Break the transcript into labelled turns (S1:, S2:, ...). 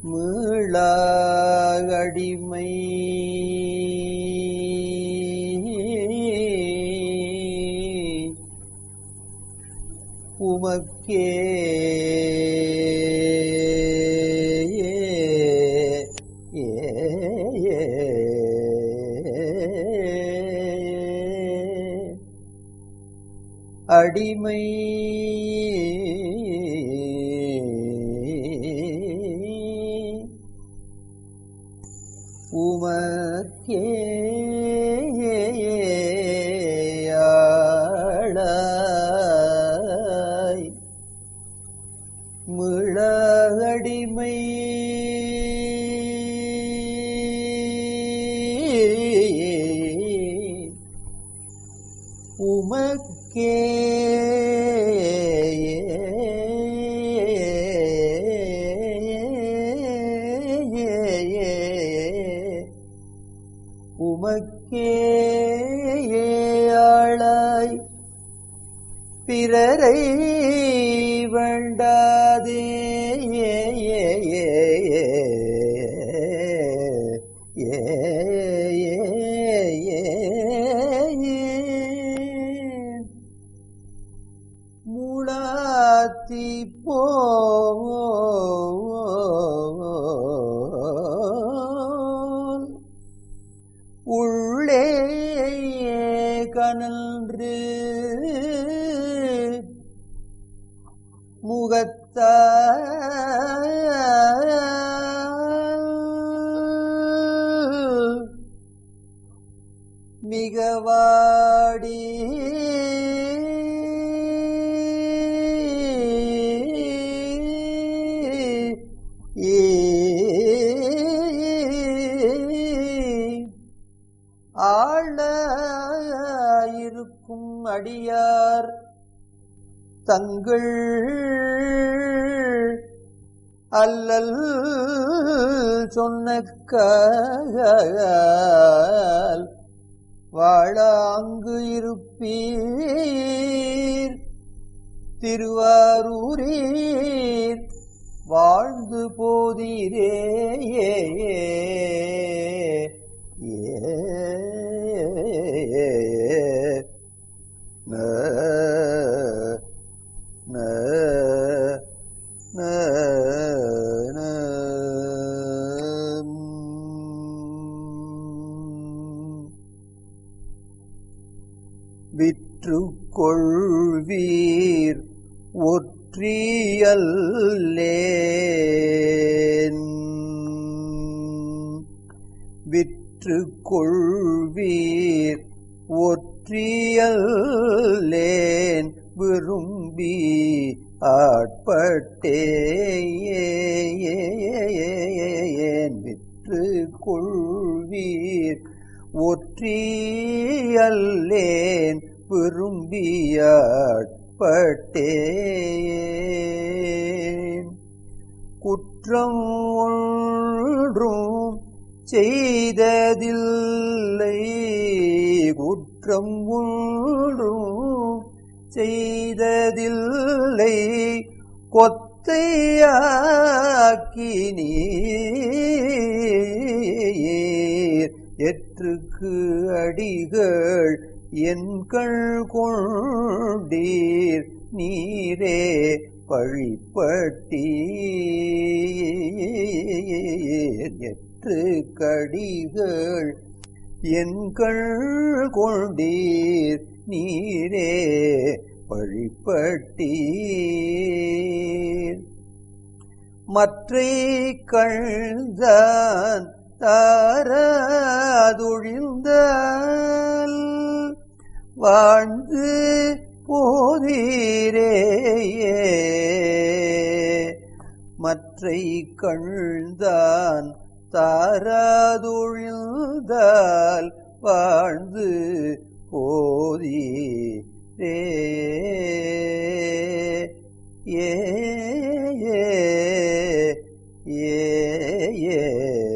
S1: மீளாகடிமை உமக்கே அடிமை உமக்கே ஆளாய் மிளகடிமை உமக்கே உமக்கே ஆளாய் பிறரை வேண்டாதே முளாத்தி போ உள்ளே கனன்று முகத்த மிகவாடி ஆளாயிருக்கும் அடியார் தங்கள் அல்லல் சொன்னக்கால் வாழாங்கு இருப்பீர் திருவாரூரீர் வாழ்ந்து போதீரே ஏ ந ந ந ந விற்று கொள்வீர் ஒற்றியல்லேன் விற்று கொள்வீர் ஒற்றியல்லேன் விரும்பி ஆட்பட்டேன் விற்று கொள்வீர் ஒற்றியல்லேன் விரும்பியாட்பட்டேன் குற்றம் ஒன்றும் செய்ததில்லை குற்றம் ஒன்றும் செய்ததில்லை கொத்தையாக்கி நீர் எற்றுக்கு அடிகள் என் கண் கொண்டீர் நீரே பழிப்பட்டீர் எற்று கடிகள் என் கண் கொண்டீர் நீரே பழிப்பட்டீர் மற்றை கண்தான் தாரதொழிந்தால் வாழ்ந்து போதீரேயே மற்றை கண்தான் தாராதொழிந்தால் வாழ்ந்து போதீரே ஏ ஏ ஏ ஏ